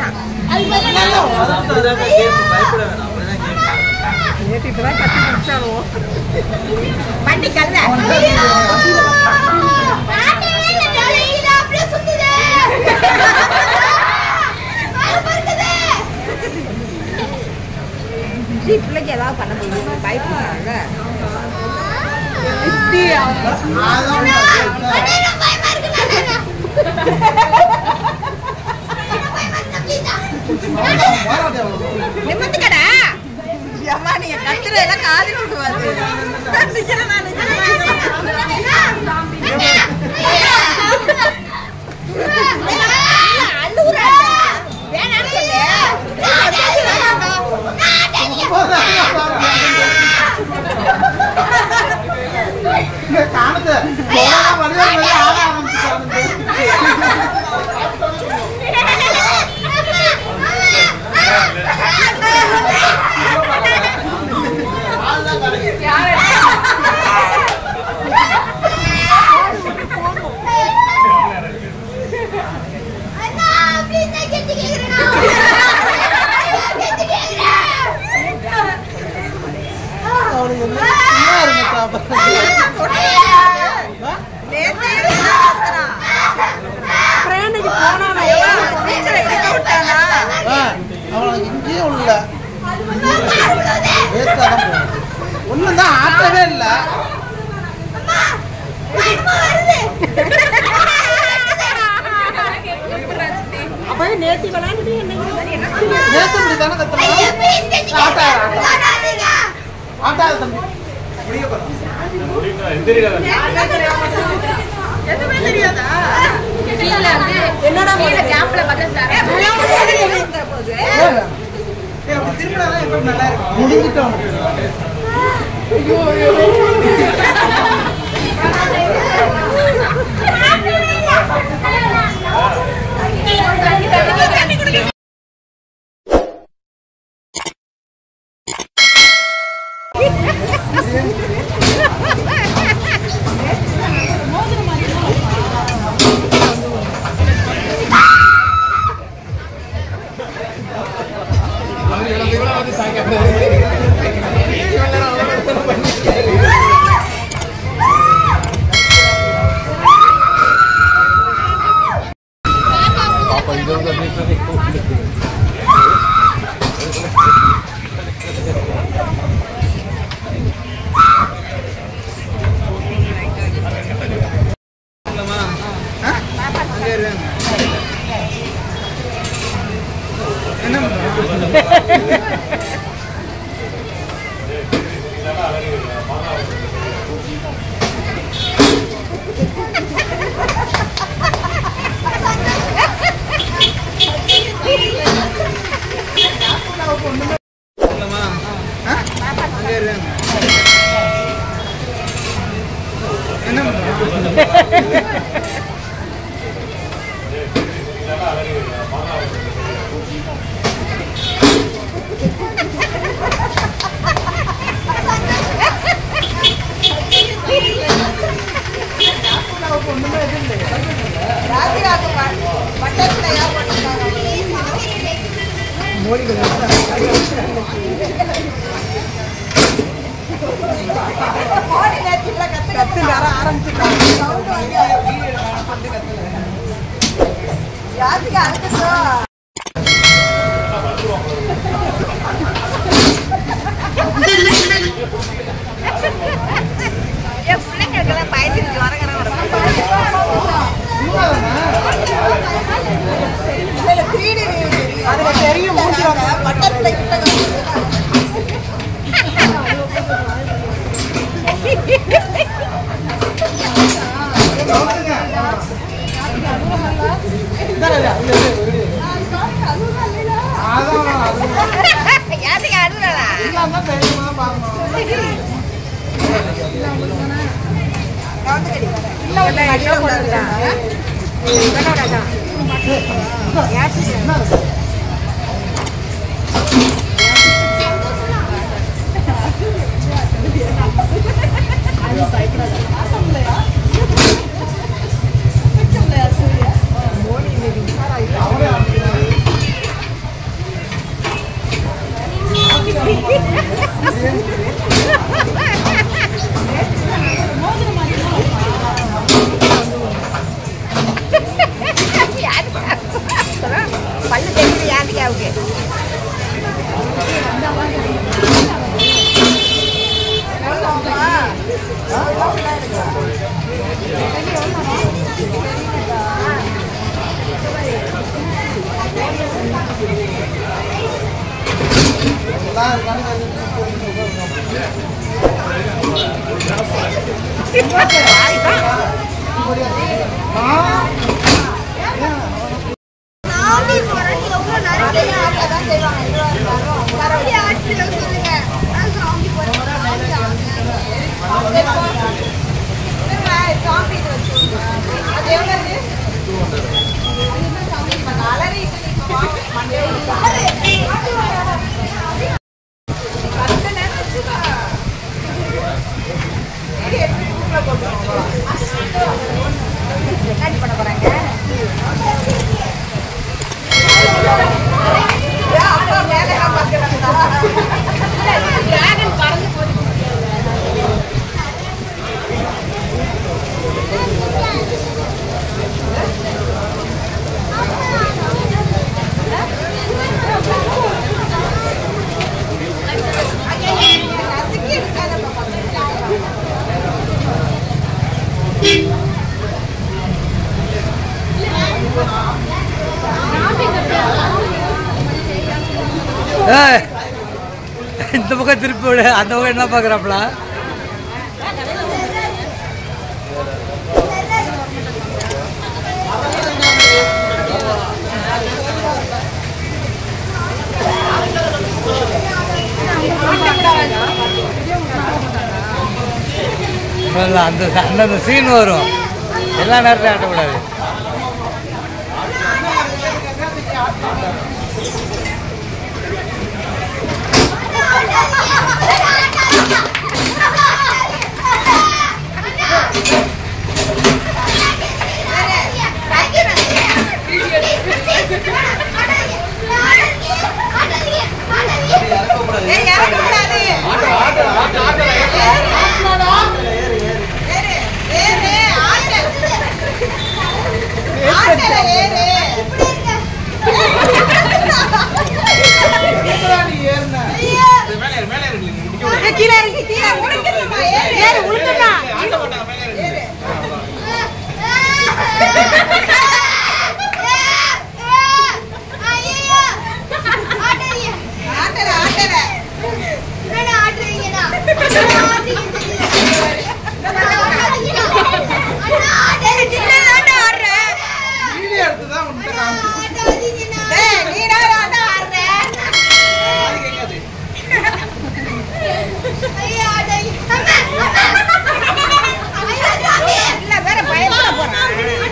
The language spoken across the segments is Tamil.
நேற்று இப்பதான் கட்டி முடிச்சாலும் வண்டி கழுத பிள்ளைக்கு ஏதாவது பண்ண முடியும் பயப்படுறாங்க நிமித்துக்கடா அம்மா நீங்க கத்துற எல்லாம் காதில் விட்டு வருது நிக்கிறேன் நான், நிக்கிறேன். அழுகுறாடா. வேணான்னு சொல்லு. காணுது வடிவம் ஆக ஆரம்பிச்சுட்டாங்க அவனுக்கு என்ன சும்மா இருங்க தாப்பா. நேத்தே இருந்தான். ட்ரெயினுக்கு போனானா எவ்வளவு டீச்சரை இழுக்க விட்டானா? ஆ, அவனுக்கு இங்கேயே உள்ள வேஸ்டாக தான் போகும் ஒன்றும் தான் ஆட்டவே இல்லை அப்ப நேத்தி விளையாண்டுட்டு என்னைக்கு நேற்று இப்படி தானே கத்தணும் ஆட்டா ஆட்டா ஆட்டா தம்பி எதுவுமே தெரியாதா? என்னடா இருந்த போது. முடிஞ்சிட்டோம் ராஜிகாக்கு ப- பட்டத்துல ஏன் போட்டிருக்காங்க? மோடி நேத்து இல்ல, கத்து கத்து வர ஆரம்பிச்சுட்டாங்க. sound வாங்கி ராஜிகா அழுத்தட்டும். என் பிள்ளைங்களுக்கெல்லாம் பயந்துருச்சு வரங்கிற அதுல தெரியும் பட்டத்துல கிட்ட யாருக்கு அழுகலா ஐயாவுக்கு எல்லாம் இருக்கான்னு ஏய், இந்த பக்கம் திருப்பி விடு அந்த பக்கம் என்ன பார்க்குறாப்புல இல்ல, அந்த அந்த சீன் வரும் எல்லா நேரத்தையும் ஆட்டக்கூடாது ஏய், இறக்கக்கூடாது. ஏறு, ஏறு, ஆட்டு. ஆட்டுல ஏறு. ஏய், கீழே இறங்கி, கீழே உழுந்துருமா, ஏறு, ஏறு, உழுந்துருமா. ஏறு. ஆட்டல, ஆட்டல. வீடியோ எடுத்து தான் உன்கிட்ட காமிச்சு டேய், நீடா ஆட்டம் ஆடுற. அது கேட்காது இல்ல, வேற பயப்பட போறான்.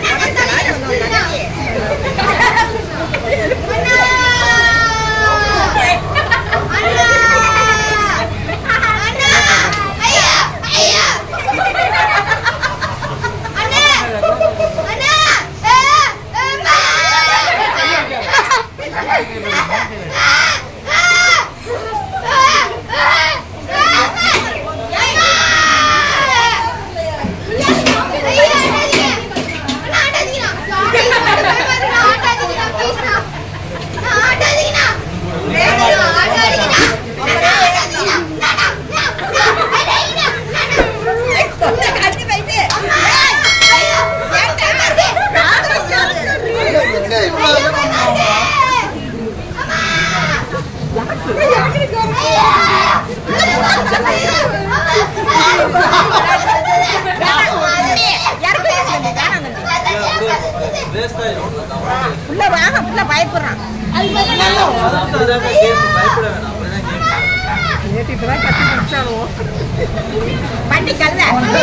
கட்டி வைத்து. எங்க இவ்வளவு உள்ள வாங்க உள்ள பயப்படுறான் நேற்று இப்பதான் கட்டி முடிச்சானோ வண்டி கழுத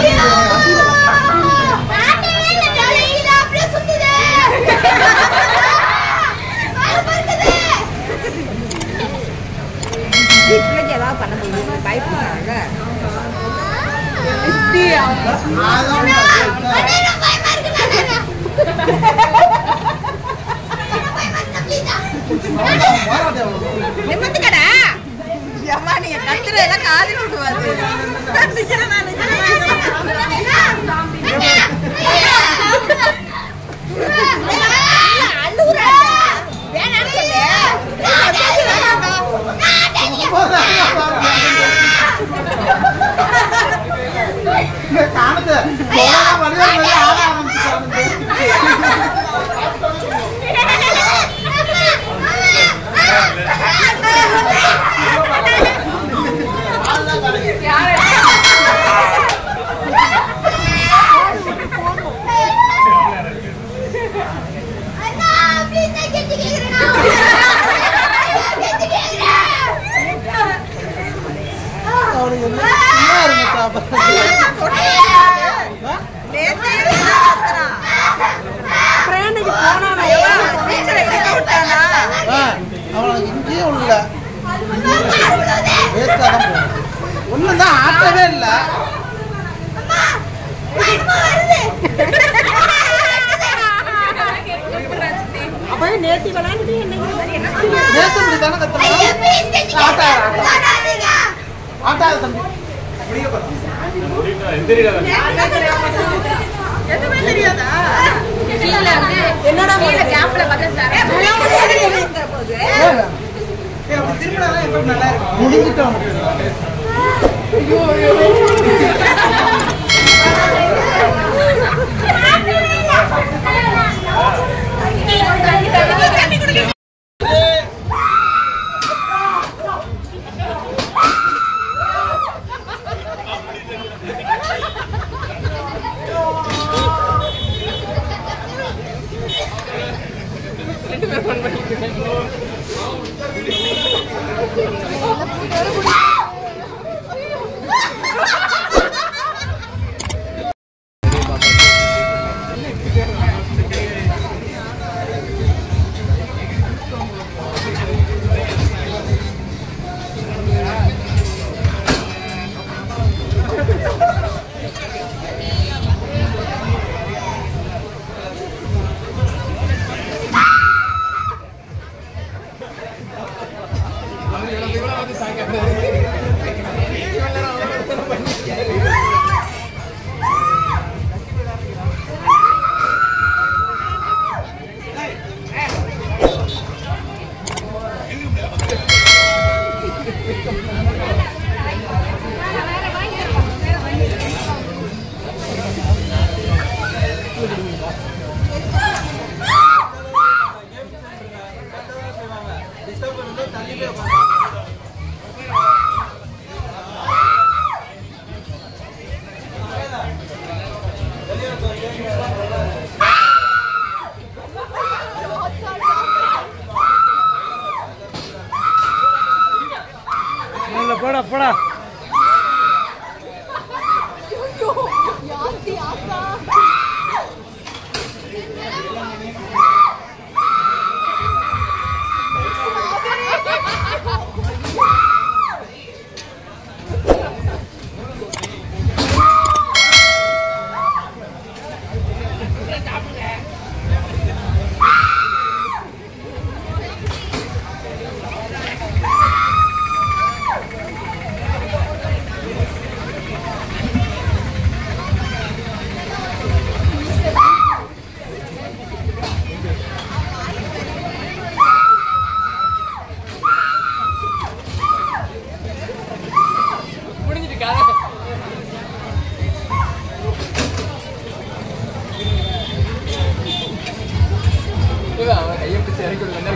பிள்ளைக்கு ஏதாவது பண்ண முடியும் பயப்படுறாங்க நிமிந்துக்கடா அம்மா நீங்க கத்துற எல்லாம் காதில் விடுவாது அழுகுறா வேணான்னு சொல்லு எங்கேயும் உள்ள வேஸ்ட்டாக தான் போகும் ஒன்றும் தான் ஆட்டவே இல்லை அப்ப நேத்தி விளையாண்டுட்டு என்னைக்கு நேற்று இப்படி தானே கற்றுனா ஆட்டா ஆட்டா ஆட்டாத தம்பி எதுவுமே தெரியாதா என்னடா ஏய், அப்படி திரும்பினாதான் எப்படி நல்லா இருக்கும் முடிஞ்சிட்டோம் நல்ல போடா போடா கையை பிடிச்சி இறக்கி விடுங்க